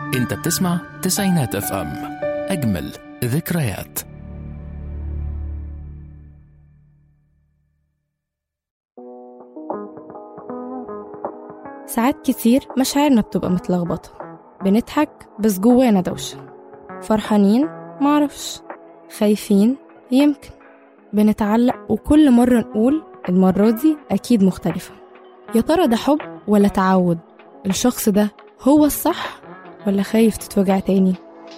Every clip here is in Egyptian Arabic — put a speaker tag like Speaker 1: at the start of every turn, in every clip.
Speaker 1: انت بتسمع تسعينات اف ام اجمل ذكريات
Speaker 2: ساعات كتير مشاعرنا بتبقى متلخبطة بنضحك بس جوانا دوشة فرحانين معرفش خايفين يمكن بنتعلق وكل مرة نقول المرة دي أكيد مختلفة يا ترى ده حب ولا تعود الشخص ده هو الصح ولا خايف تتوجع تاني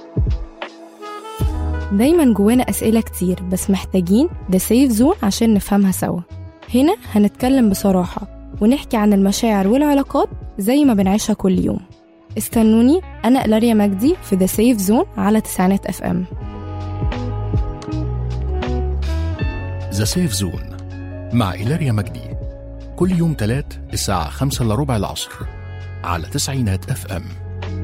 Speaker 2: دايما جوانا أسئلة كتير بس محتاجين ده سيف زون عشان نفهمها سوا هنا هنتكلم بصراحة ونحكي عن المشاعر والعلاقات زي ما بنعيشها كل يوم استنوني أنا إلاريا مجدي في ذا سيف زون على تسعينات اف ام
Speaker 1: ذا سيف زون مع إيلاريا مجدي كل يوم تلات الساعة خمسة إلا ربع العصر على تسعينات اف ام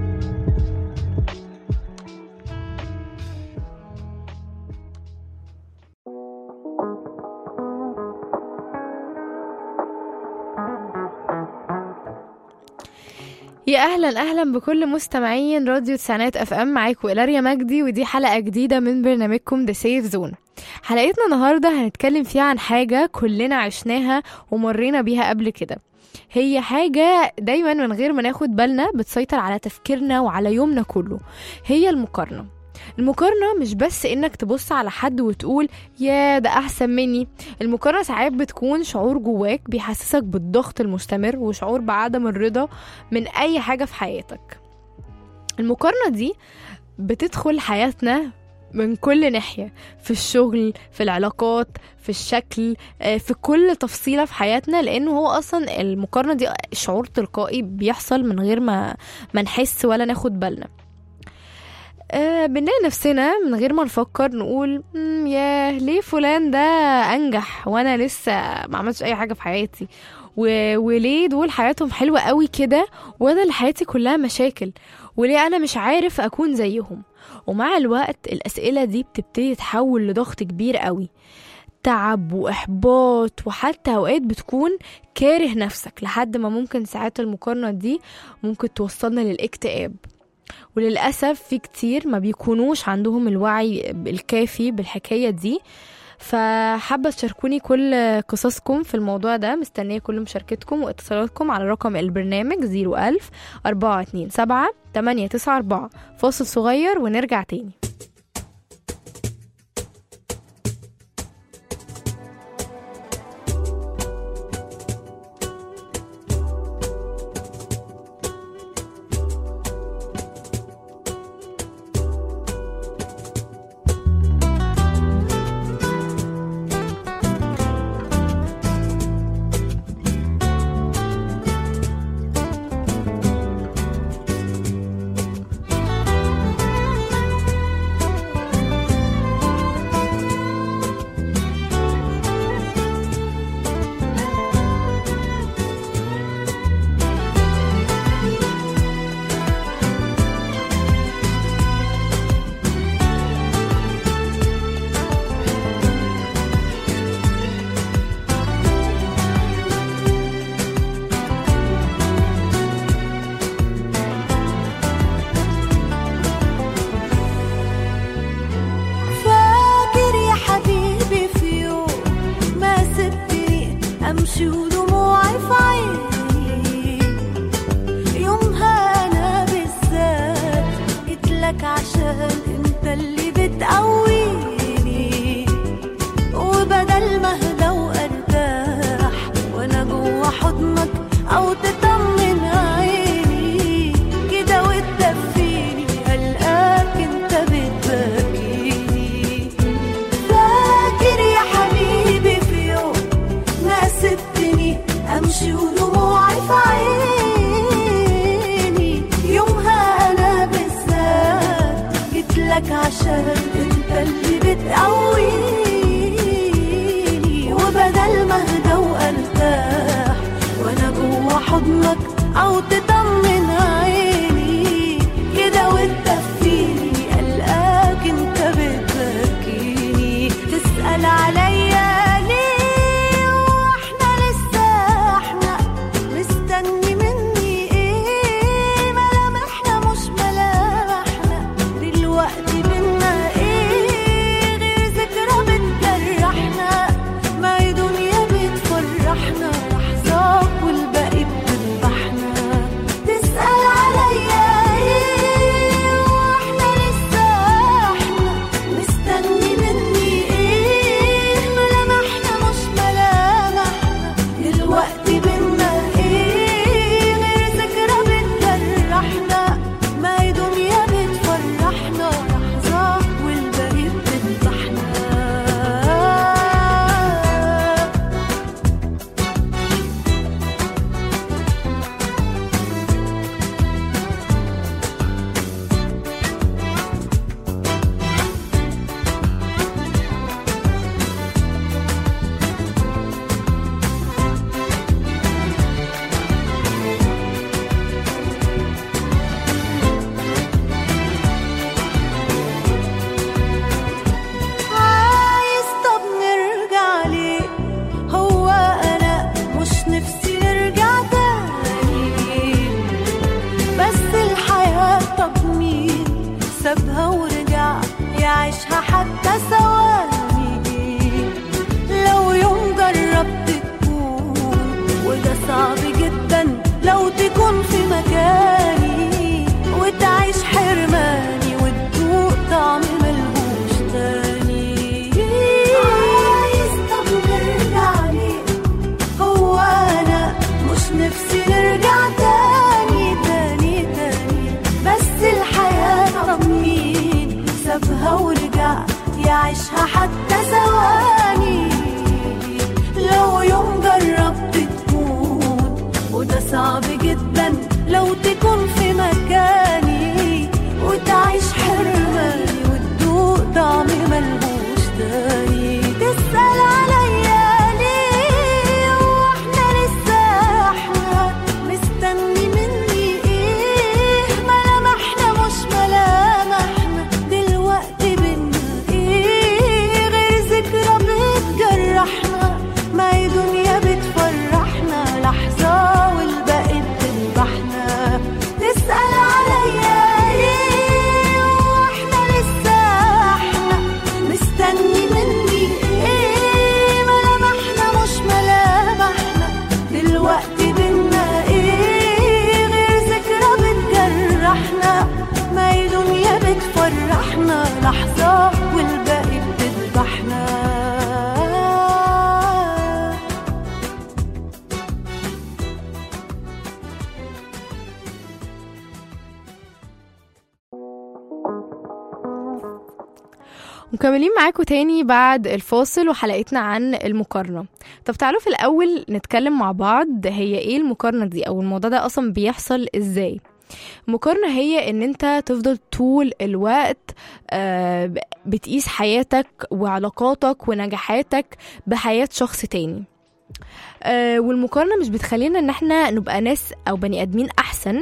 Speaker 2: يا اهلا اهلا بكل مستمعين راديو تسعينات اف ام معاكم إلاريا مجدي ودي حلقه جديده من برنامجكم ذا سيف زون حلقتنا النهارده هنتكلم فيها عن حاجه كلنا عشناها ومرينا بيها قبل كده هي حاجة دايما من غير ما ناخد بالنا بتسيطر على تفكيرنا وعلى يومنا كله هي المقارنة المقارنة مش بس انك تبص على حد وتقول يا ده احسن مني المقارنة ساعات بتكون شعور جواك بيحسسك بالضغط المستمر وشعور بعدم الرضا من اي حاجة في حياتك المقارنة دي بتدخل حياتنا من كل ناحية في الشغل في العلاقات في الشكل آه، في كل تفصيلة في حياتنا لأنه هو أصلا المقارنة دي شعور تلقائي بيحصل من غير ما ما نحس ولا ناخد بالنا آه بنلاقي نفسنا من غير ما نفكر نقول "مم، ياه ليه فلان ده أنجح وأنا لسه ما عملتش أي حاجة في حياتي و... وليه دول حياتهم حلوة قوي كده وأنا اللي حياتي كلها مشاكل وليه أنا مش عارف أكون زيهم ومع الوقت الأسئلة دي بتبتدي تتحول لضغط كبير قوي تعب وإحباط وحتى أوقات بتكون كاره نفسك لحد ما ممكن ساعات المقارنة دي ممكن توصلنا للاكتئاب وللأسف في كتير ما بيكونوش عندهم الوعي الكافي بالحكاية دي فحابة تشاركوني كل قصصكم في الموضوع ده مستنية كل مشاركتكم واتصالاتكم على رقم البرنامج 01000 427 894 فاصل صغير ونرجع تاني
Speaker 3: فاكر يا حبيبي في يوم ما سبتني امشي ودموعي في عيني يومها انا بالذات جيتلك عشان انت اللي بتقويني وبدل ما اهدى وارتاح وانا جوا حضنك او تطمن عيني كده وتدفيني قلقاك انت بتبكيني فاكر يا حبيبي في يوم ما سبتني امشي ودموعي في عيني يومها انا بالذات جيتلك عشان انت اللي بتقويني وبدل ما اهدى وارتاح وانا جوا حضنك او تطمن عيني كده وتدفيني قلقاك انت بتبكيني تسأل عليا ليه واحنا لسه احنا مستني مني ايه ملامحنا مش ملامح يعيشها حتى ثواني لو يوم جربت تكون وده صعب جدا لو تكون في مكاني وتعيش حرماني وتدوق طعم ملهوش تاني عايز طب نرجع ليه هو انا مش نفسي نرجع تاني تاني تاني بس الحياة طب مين سابها ورجع يعيشها حتى ثواني لو يوم جربت تكون وده صعب جدا لو تكون في مكاني وتعيش حرماني وتدوق طعم ملهوش تاني تسأل عليا ليه واحنا لسه احنا مستني مني ايه ملامحنا مش ملامحنا دلوقتي بينا ايه غير ذكرى بتجرحنا ما هي دنيا بتفرحنا لحظة والباقي بتذبحنا تسأل عليا ليه واحنا لسه احنا مستني مني ايه ملامحنا مش ملامحنا دلوقتي بينا ايه غير ذكرى بتجرحنا ما هي دنيا بتفرحنا لحظة والباقي بتذبحنا
Speaker 2: مكملين معاكم تاني بعد الفاصل وحلقتنا عن المقارنة طب تعالوا في الأول نتكلم مع بعض هي ايه المقارنة دي أو الموضوع ده أصلا بيحصل ازاي المقارنة هي ان انت تفضل طول الوقت آه، بتقيس حياتك وعلاقاتك ونجاحاتك بحياة شخص تاني آه، والمقارنة مش بتخلينا ان احنا نبقى ناس او بني ادمين احسن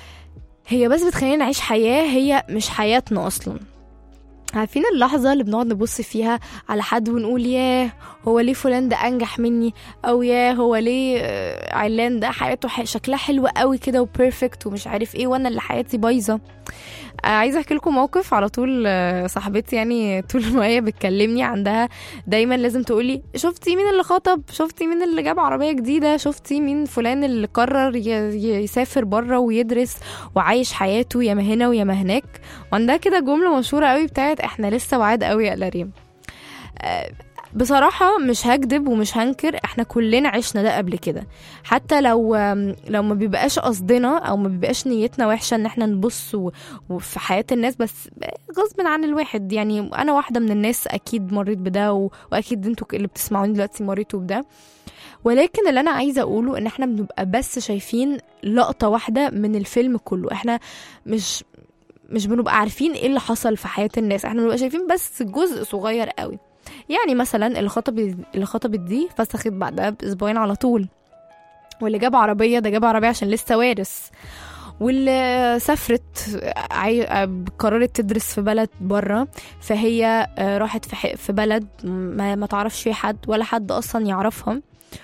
Speaker 2: هي بس بتخلينا نعيش حياة هي مش حياتنا اصلا عارفين اللحظة اللي بنقعد نبص فيها على حد ونقول ياه هو ليه فلان ده أنجح مني أو ياه هو ليه آه، علان ده حياته ح- شكلها حلو قوي كده وبيرفكت ومش عارف ايه وأنا اللي حياتي بايظة آه، عايزة أحكي لكم موقف على طول آه، صاحبتي يعني طول ما هي بتكلمني عندها دايما لازم تقولي شفتي مين اللي خطب شفتي مين اللي جاب عربية جديدة شفتي مين فلان اللي قرر ي- ي- يسافر بره ويدرس وعايش حياته يا ما هنا ويا ما هناك وعندها كده جملة مشهورة قوي بتاعت احنا لسه وعاد قوي يا لريم آه، بصراحة مش هكدب ومش هنكر احنا كلنا عشنا ده قبل كده حتى لو آم، لو ما بيبقاش قصدنا او ما بيبقاش نيتنا وحشة ان احنا نبص و- وفي حياة الناس بس غصب عن الواحد يعني انا واحدة من الناس اكيد مريت بده و- واكيد انتوا اللي بتسمعوني دلوقتي مريتوا بده ولكن اللي انا عايزه اقوله ان احنا بنبقى بس شايفين لقطه واحده من الفيلم كله احنا مش مش بنبقى عارفين ايه اللي حصل في حياه الناس احنا بنبقى شايفين بس جزء صغير قوي يعني مثلا اللي خطب اللي خطبت دي فسخت بعدها باسبوعين على طول واللي جاب عربيه ده جاب عربيه عشان لسه وارث واللي سافرت عاي... قررت تدرس في بلد بره فهي آه، راحت في, ح... في بلد ما, ما تعرفش فيه حد ولا حد اصلا يعرفها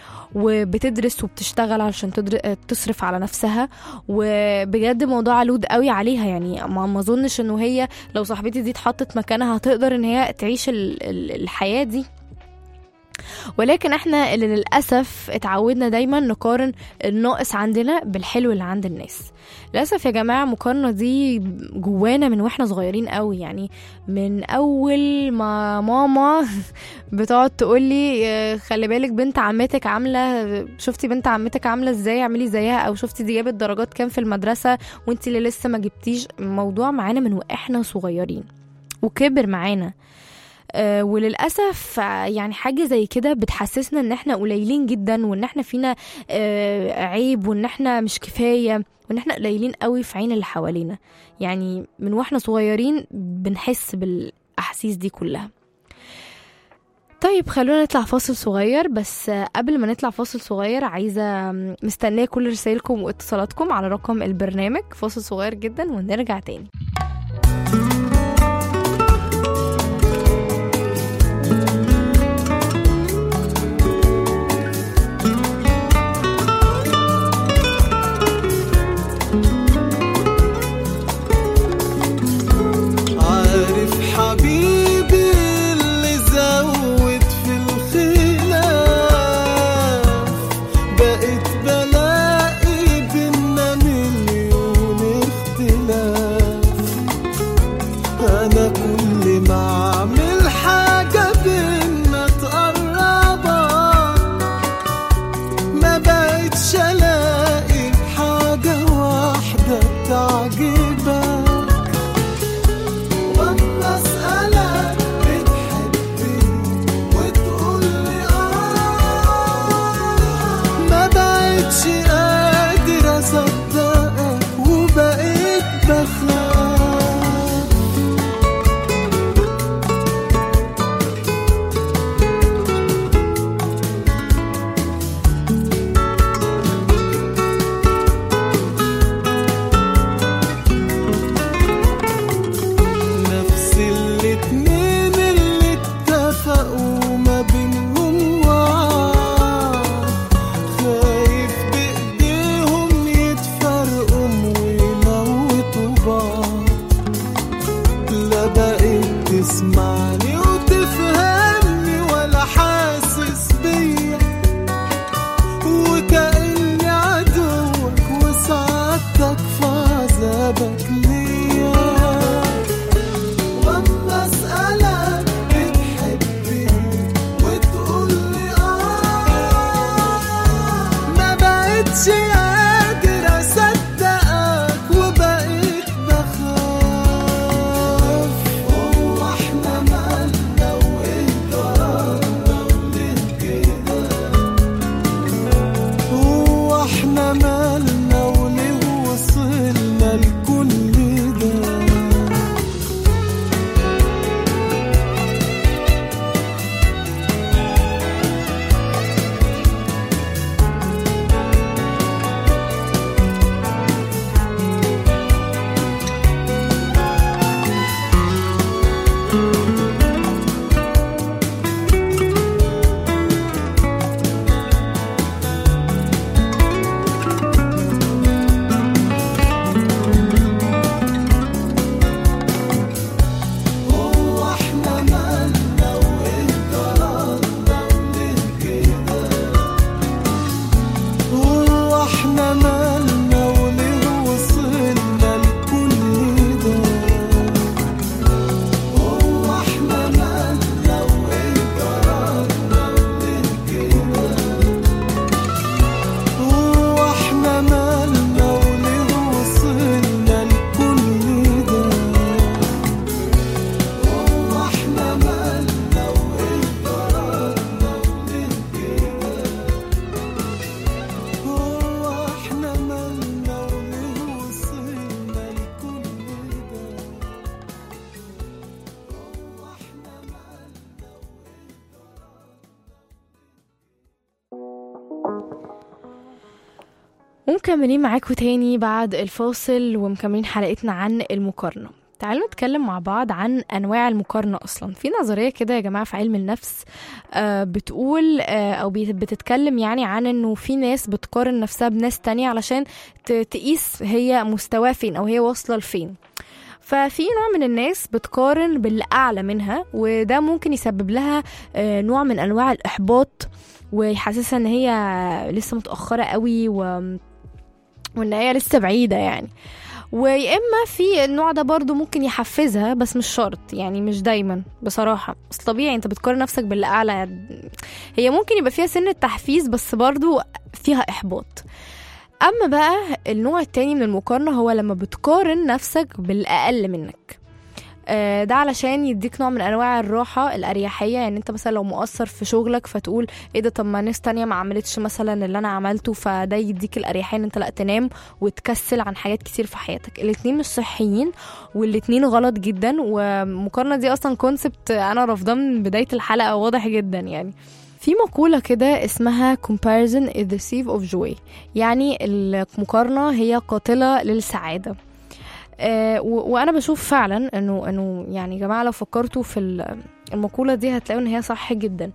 Speaker 2: وبتدرس وبتشتغل علشان تدر... آه، تصرف على نفسها وبجد موضوع علود قوي عليها يعني ما ما اظنش انه هي لو صاحبتي دي اتحطت مكانها هتقدر ان هي تعيش ال... ال- الحياه دي ولكن احنا اللي للاسف اتعودنا دايما نقارن الناقص عندنا بالحلو اللي عند الناس للاسف يا جماعه المقارنه دي جوانا من واحنا صغيرين قوي يعني من اول ما ماما بتقعد تقولي آه، خلي بالك بنت عمتك عامله شفتي بنت عمتك عامله ازاي اعملي زيها او شفتي دي جابت درجات كام في المدرسه وانت اللي لسه ما جبتيش الموضوع معانا من واحنا صغيرين وكبر معانا آه، وللاسف آه، يعني حاجه زي كده بتحسسنا ان احنا قليلين جدا وان احنا فينا آه، عيب وان احنا مش كفايه وان احنا قليلين قوي في عين اللي حوالينا يعني من واحنا صغيرين بنحس بالاحاسيس دي كلها طيب خلونا نطلع فاصل صغير بس آه، قبل ما نطلع فاصل صغير عايزة آم، مستنية كل رسائلكم واتصالاتكم على رقم البرنامج فاصل صغير جدا ونرجع تاني
Speaker 4: عارف حبيبي
Speaker 2: ومكملين معاكم تاني بعد الفاصل ومكملين حلقتنا عن المقارنة تعالوا نتكلم مع بعض عن انواع المقارنه اصلا في نظريه كده يا جماعه في علم النفس آه بتقول آه او بي- بتتكلم يعني عن انه في ناس بتقارن نفسها بناس تانية علشان ت- تقيس هي مستواها فين او هي واصله لفين ففي نوع من الناس بتقارن باللي اعلى منها وده ممكن يسبب لها آه، نوع من انواع الاحباط ويحسسها ان هي لسه متاخره قوي و وان هي لسه بعيده يعني ويا اما في النوع ده برضو ممكن يحفزها بس مش شرط يعني مش دايما بصراحه بس طبيعي انت بتقارن نفسك باللي اعلى هي ممكن يبقى فيها سن التحفيز بس برضو فيها احباط اما بقى النوع التاني من المقارنه هو لما بتقارن نفسك بالاقل منك آه، ده علشان يديك نوع من انواع الراحه الاريحيه يعني انت مثلا لو مقصر في شغلك فتقول ايه ده طب ما ناس تانية ما عملتش مثلا اللي انا عملته فده يديك الاريحيه ان انت لا تنام وتكسل عن حاجات كتير في حياتك الاتنين مش صحيين والاتنين غلط جدا والمقارنه دي اصلا كونسبت انا رافضاه من بدايه الحلقه واضح جدا يعني في مقولة كده اسمها comparison is the thief of joy يعني المقارنة هي قاتلة للسعادة آه و- وانا بشوف فعلا انه انه يعني يا جماعه لو فكرتوا في ال- المقوله دي هتلاقوا ان هي صح جدا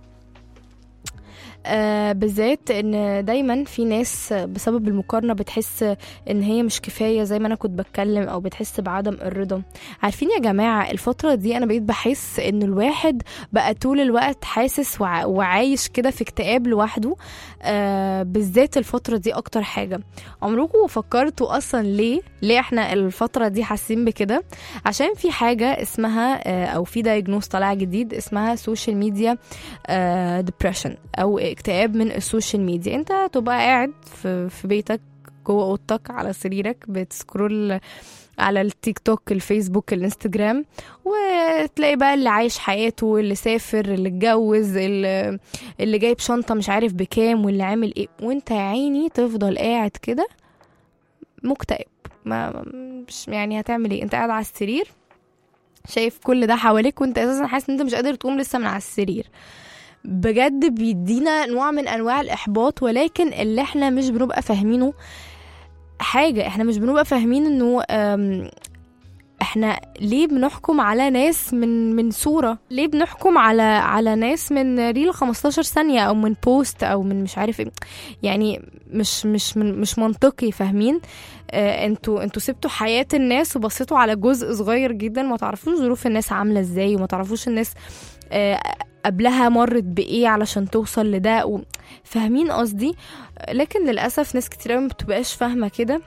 Speaker 2: آه بالذات ان دايما في ناس بسبب المقارنه بتحس ان هي مش كفايه زي ما انا كنت بتكلم او بتحس بعدم الرضا عارفين يا جماعه الفتره دي انا بقيت بحس ان الواحد بقى طول الوقت حاسس وع- وعايش كده في اكتئاب لوحده آه بالذات الفتره دي اكتر حاجه عمركم فكرتوا اصلا ليه ليه احنا الفتره دي حاسين بكده عشان في حاجه اسمها آه، او في دايجنوز طالع جديد اسمها سوشيال ميديا ديبريشن او اكتئاب من السوشيال ميديا انت تبقى قاعد في, في بيتك جوه اوضتك على سريرك بتسكرول على التيك توك الفيسبوك الانستجرام وتلاقي بقى اللي عايش حياته اللي سافر اللي اتجوز اللي, اللي جايب شنطة مش عارف بكام واللي عامل ايه وانت يا عيني تفضل قاعد كده مكتئب ما مش يعني هتعمل ايه انت قاعد على السرير شايف كل ده حواليك وانت اساسا حاسس ان انت مش قادر تقوم لسه من على السرير بجد بيدينا نوع من انواع الاحباط ولكن اللي احنا مش بنبقى فاهمينه حاجه احنا مش بنبقى فاهمين انه أم، احنا ليه بنحكم على ناس من من صوره ليه بنحكم على على ناس من ريل 15 ثانيه او من بوست او من مش عارف ايه يعني مش مش من مش منطقي فاهمين آه انتوا انتوا سبتوا حياه الناس وبصيتوا على جزء صغير جدا ما تعرفوش ظروف الناس عامله ازاي وما تعرفوش الناس آه قبلها مرت بايه علشان توصل لده و... فاهمين قصدي لكن للاسف ناس كتير أوي ما بتبقاش فاهمه كده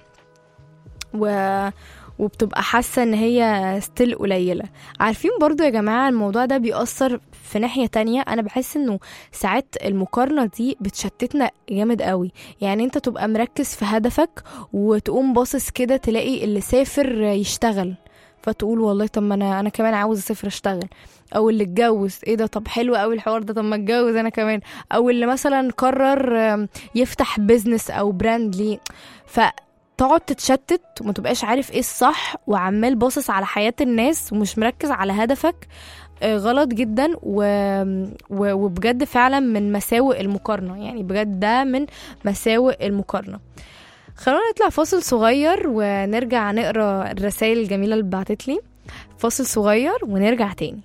Speaker 2: و وبتبقى حاسه ان هي ستيل قليله عارفين برضو يا جماعه الموضوع ده بيأثر في ناحيه تانية انا بحس انه ساعات المقارنه دي بتشتتنا جامد قوي يعني انت تبقى مركز في هدفك وتقوم باصص كده تلاقي اللي سافر يشتغل فتقول والله طب ما انا انا كمان عاوز اسافر اشتغل او اللي اتجوز ايه ده طب حلو قوي الحوار ده طب ما اتجوز انا كمان او اللي مثلا قرر آم، يفتح بيزنس او براند ليه فتقعد تتشتت وما تبقاش عارف ايه الصح وعمال باصص على حياة الناس ومش مركز على هدفك آه، غلط جدا و... و... وبجد فعلا من مساوئ المقارنة يعني بجد ده من مساوئ المقارنة خلونا نطلع فاصل صغير ونرجع نقرا الرسائل الجميلة اللي بعتت لي فاصل صغير ونرجع تاني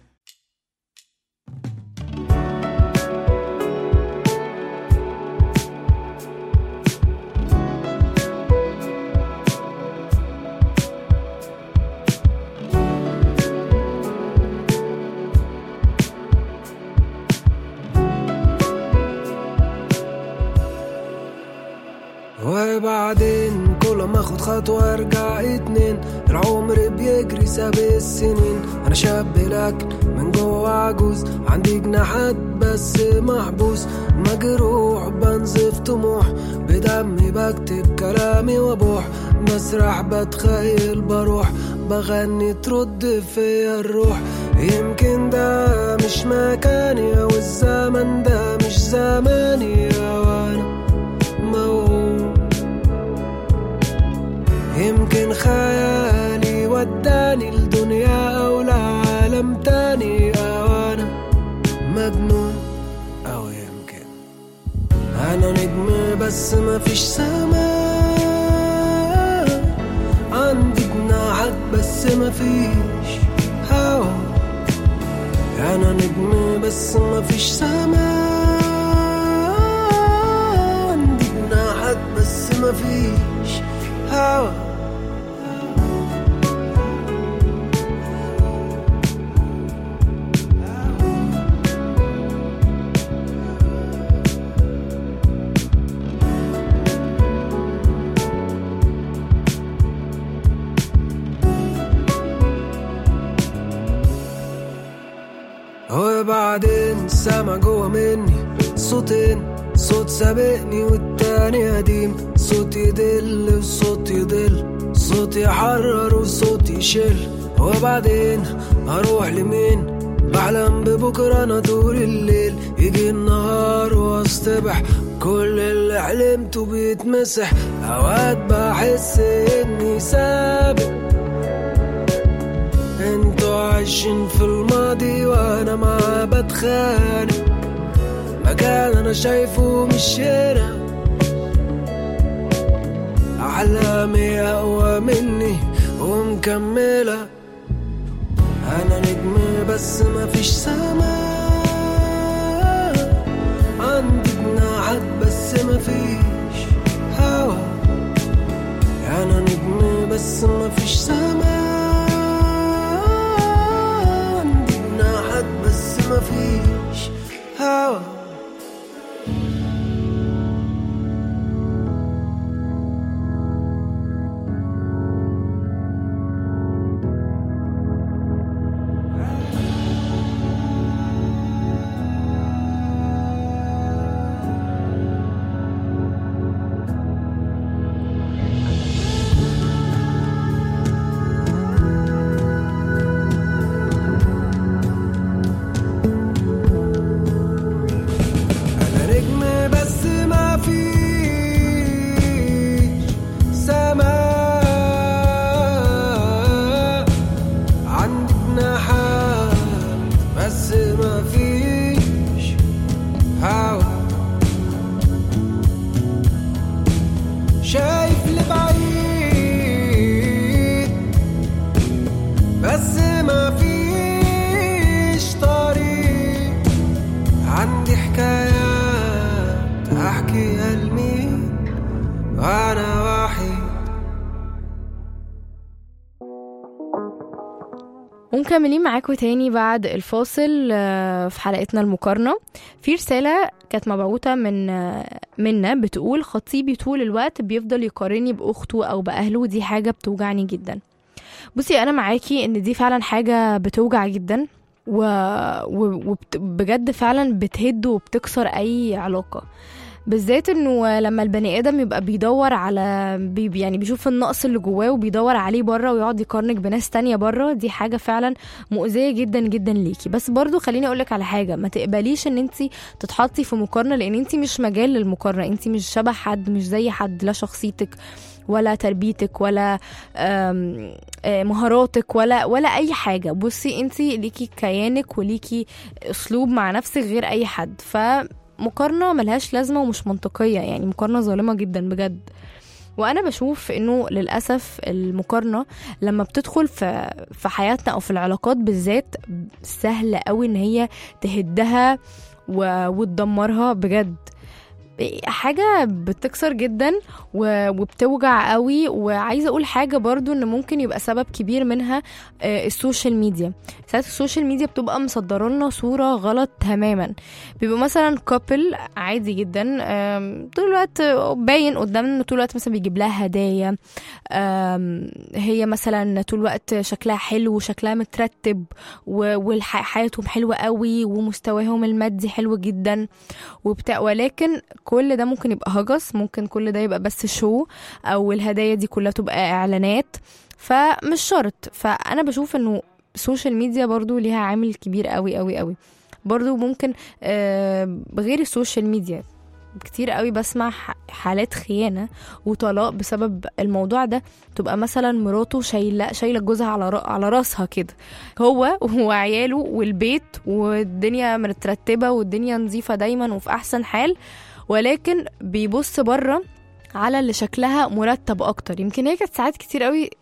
Speaker 4: وبعدين كل ما اخد خطوة ارجع اتنين العمر بيجري ساب السنين انا شاب لكن من جوه عجوز عندي جناحات بس محبوس مجروح بنزف طموح بدمي بكتب كلامي وابوح مسرح بتخيل بروح بغني ترد فيا الروح يمكن ده مش مكاني او الزمن ده مش زماني وانا موهوم يمكن خيالي وداني لدنيا أو لعالم تاني أو أنا مجنون أو يمكن أنا نجم بس مفيش سما مفيش هوا انا نجم بس مفيش سما عندي جناحات بس مفيش هوا وبعدين السما جوا مني صوتين صوت سابقني والتاني قديم صوت يدل وصوت يضل صوت يحرر وصوت يشل وبعدين هروح لمين بحلم ببكرة أنا طول الليل يجي النهار واصطبح كل اللي حلمته بيتمسح أوقات بحس إني سابق انتوا عايشين في الماضي وانا معاه بتخانق مكان انا شايفه مش هنا احلامي اقوى مني ومكمله انا نجم بس مفيش سما عندي جناحات بس مفيش هوا انا نجم بس مفيش سما عندي جناحات بس مفيش هوا انا نجم بس ما فيش سما عندي جناحات بس ما فيش هوا شايف لبعيد بس ما فيش طريق عندي حكايات احكيها لمين وانا وحيد
Speaker 2: ومكملين معاكم تاني بعد الفاصل آه، في حلقتنا المقارنة في رسالة كانت مبعوثة من آه، منا بتقول خطيبي طول الوقت بيفضل يقارني بأخته أو بأهله ودي حاجة بتوجعني جدا بصي أنا معاكي إن دي فعلا حاجة بتوجع جدا و... و... وبجد فعلا بتهد وبتكسر أي علاقة بالذات انه لما البني ادم يبقى بيدور على بي يعني بيشوف النقص اللي جواه وبيدور عليه بره ويقعد يقارنك بناس تانية بره دي حاجة فعلا مؤذية جدا جدا ليكي بس برضو خليني اقولك على حاجة ما تقبليش ان انت تتحطي في مقارنة لان انت مش مجال للمقارنة انت مش شبه حد مش زي حد لا شخصيتك ولا تربيتك ولا آم، آه، مهاراتك ولا ولا اي حاجه بصي انت ليكي كيانك وليكي اسلوب مع نفسك غير اي حد فمقارنه ملهاش لازمه ومش منطقيه يعني مقارنه ظالمه جدا بجد وانا بشوف انه للاسف المقارنه لما بتدخل في في حياتنا او في العلاقات بالذات سهل قوي ان هي تهدها و- وتدمرها بجد حاجة بتكسر جدا و- وبتوجع قوي وعايزة اقول حاجة برضو ان ممكن يبقى سبب كبير منها آه، السوشيال ميديا ساعات السوشيال ميديا بتبقى مصدره لنا صورة غلط تماما بيبقى مثلا كابل عادي جدا آم، طول الوقت باين قدامنا انه طول الوقت مثلا بيجيب لها هدايا آم، هي مثلا طول الوقت شكلها حلو وشكلها مترتب وحياتهم حلوة قوي ومستواهم المادي حلو جدا وبتاع ولكن كل ده ممكن يبقى هجس ممكن كل ده يبقى بس شو او الهدايا دي كلها تبقى اعلانات فمش شرط فانا بشوف انه السوشيال ميديا برضو ليها عامل كبير قوي قوي قوي برضو ممكن آه، غير السوشيال ميديا كتير قوي بسمع ح- حالات خيانة وطلاق بسبب الموضوع ده تبقى مثلا مراته شايلة شايلة جوزها على را- على راسها كده هو وعياله والبيت والدنيا مترتبة والدنيا نظيفة دايما وفي أحسن حال ولكن بيبص بره على اللي شكلها مرتب اكتر يمكن هي كانت ساعات كتير قوي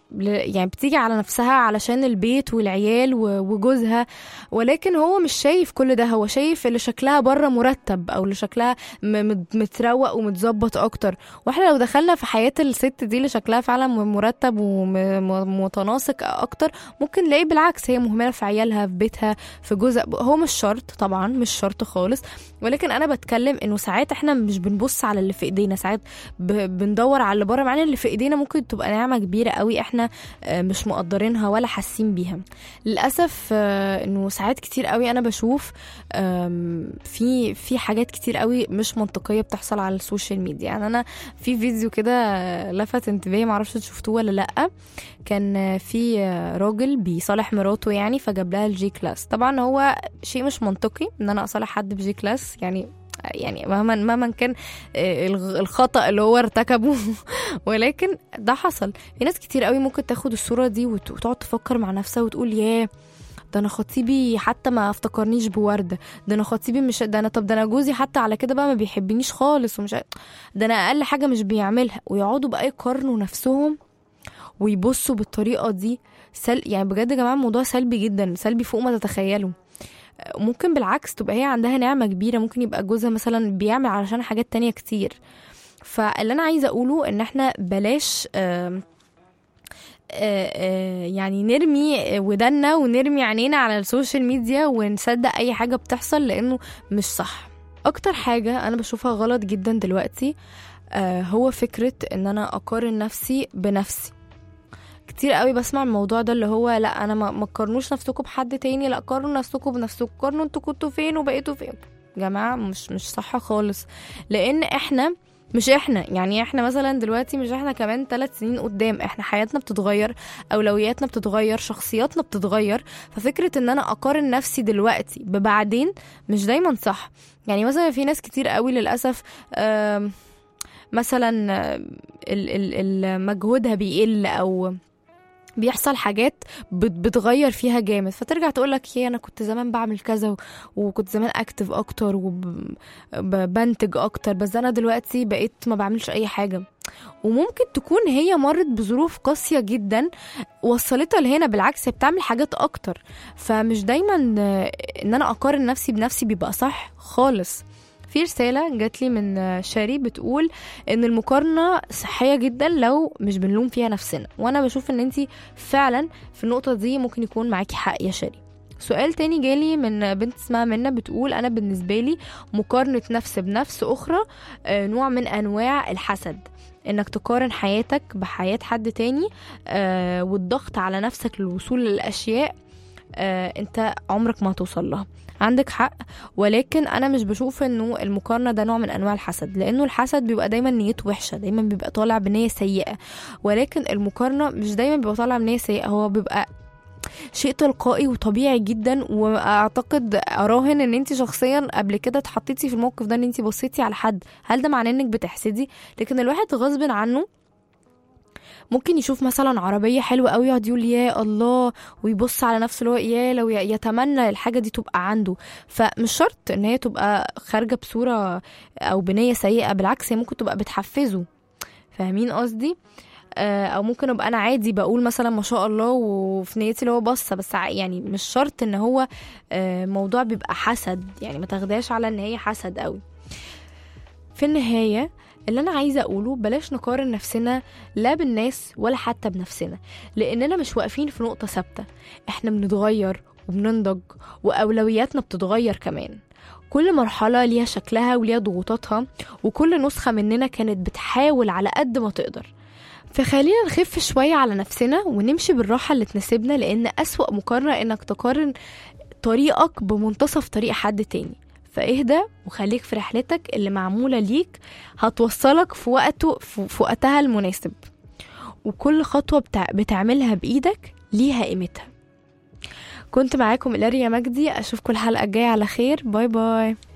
Speaker 2: ل- يعني بتيجي على نفسها علشان البيت والعيال و- وجوزها ولكن هو مش شايف كل ده هو شايف اللي شكلها بره مرتب او اللي شكلها م- مت- متروق ومتظبط اكتر واحنا لو دخلنا في حياة الست دي اللي شكلها فعلا م- مرتب ومتناسق اكتر ممكن نلاقي بالعكس هي مهملة في عيالها في بيتها في جزء هو مش شرط طبعا مش شرط خالص ولكن انا بتكلم انه ساعات احنا مش بنبص على اللي في ايدينا ساعات ب- بندور على اللي بره مع ان اللي في ايدينا ممكن تبقى نعمة كبيرة قوي احنا آه، مش مقدرينها ولا حاسين بيها للاسف آه، انه ساعات كتير قوي انا بشوف آم، في في حاجات كتير قوي مش منطقيه بتحصل على السوشيال ميديا يعني انا في فيديو كده آه، لفت انتباهي معرفش شفتوه ولا لا كان آه، في آه، راجل بيصالح مراته يعني فجاب لها الجي كلاس طبعا هو شيء مش منطقي ان انا اصالح حد بجي كلاس يعني يعني مهما مهما كان آه، الغ- الخطا اللي هو ارتكبه ولكن ده حصل في ناس كتير قوي ممكن تاخد الصوره دي وت- وتقعد تفكر مع نفسها وتقول ياه ده انا خطيبي حتى ما افتكرنيش بورده ده انا خطيبي مش ده انا طب ده انا جوزي حتى على كده بقى ما بيحبنيش خالص ومش ع- ده انا اقل حاجه مش بيعملها ويقعدوا بقى يقارنوا نفسهم ويبصوا بالطريقه دي سل... يعني بجد يا جماعه الموضوع سلبي جدا سلبي فوق ما تتخيلوا ممكن بالعكس تبقى هي عندها نعمه كبيره ممكن يبقى جوزها مثلا بيعمل علشان حاجات تانية كتير فاللي انا عايزه اقوله ان احنا بلاش آم، آه، آه، يعني نرمي ودنا ونرمي عينينا على السوشيال ميديا ونصدق اي حاجه بتحصل لانه مش صح اكتر حاجه انا بشوفها غلط جدا دلوقتي آه، هو فكره ان انا اقارن نفسي بنفسي كتير قوي بسمع الموضوع ده اللي هو لا انا ما ما تقارنوش نفسكم بحد تاني لا قارنوا نفسكم بنفسكم قارنوا انتوا كنتوا فين وبقيتوا فين يا جماعه مش مش صح خالص لان احنا مش احنا يعني احنا مثلا دلوقتي مش احنا كمان ثلاث سنين قدام احنا حياتنا بتتغير اولوياتنا بتتغير شخصياتنا بتتغير ففكره ان انا اقارن نفسي دلوقتي ببعدين مش دايما صح يعني مثلا في ناس كتير قوي للاسف آم، مثلا آه، ال- ال- ال- مجهودها بيقل او بيحصل حاجات بت- بتغير فيها جامد فترجع تقول لك يا انا كنت زمان بعمل كذا و- وكنت زمان اكتف اكتر وبنتج اكتر بس انا دلوقتي بقيت ما بعملش اي حاجه وممكن تكون هي مرت بظروف قاسيه جدا وصلتها لهنا بالعكس هي بتعمل حاجات اكتر فمش دايما آه، ان انا اقارن نفسي بنفسي بيبقى صح خالص في رسالة جات لي من آه، شاري بتقول ان المقارنة صحية جدا لو مش بنلوم فيها نفسنا وانا بشوف ان انتي فعلا في النقطة دي ممكن يكون معاكي حق يا شاري سؤال تاني جالي من بنت اسمها منى بتقول انا بالنسبة لي مقارنة نفس بنفس اخرى آه، نوع من انواع الحسد انك تقارن حياتك بحياة حد تاني آه، والضغط على نفسك للوصول للاشياء آه، انت عمرك ما هتوصل لها عندك حق ولكن انا مش بشوف انه المقارنه ده نوع من انواع الحسد لانه الحسد بيبقى دايما نيته وحشه دايما بيبقى طالع بنيه سيئه ولكن المقارنه مش دايما بيبقى طالع بنيه سيئه هو بيبقى شيء تلقائي وطبيعي جدا واعتقد اراهن ان انت شخصيا قبل كده اتحطيتي في الموقف ده ان انت بصيتي على حد هل ده معناه انك بتحسدي لكن الواحد غصب عنه ممكن يشوف مثلا عربية حلوة قوي يقعد يقول يا الله ويبص على نفسه اللي هو يا لو ي- يتمنى الحاجة دي تبقى عنده فمش شرط ان هي تبقى خارجة بصورة او بنية سيئة بالعكس هي ممكن تبقى بتحفزه فاهمين قصدي آه، او ممكن ابقى انا عادي بقول مثلا ما شاء الله وفي نيتي اللي هو بصه بس ع- يعني مش شرط ان هو آه، موضوع بيبقى حسد يعني ما تاخدهاش على ان هي حسد قوي في النهايه اللي انا عايزه اقوله بلاش نقارن نفسنا لا بالناس ولا حتى بنفسنا لاننا مش واقفين في نقطه ثابته احنا بنتغير وبننضج واولوياتنا بتتغير كمان كل مرحلة ليها شكلها وليها ضغوطاتها وكل نسخة مننا كانت بتحاول على قد ما تقدر فخلينا نخف شوية على نفسنا ونمشي بالراحة اللي تناسبنا لأن أسوأ مقارنة إنك تقارن طريقك بمنتصف طريق حد تاني فاهدى وخليك في رحلتك اللي معمولة ليك هتوصلك في وقته في في وقتها المناسب وكل خطوة بتع... بتعملها بإيدك ليها قيمتها كنت معاكم إلاريا مجدي أشوفكم الحلقة الجاية على خير باي باي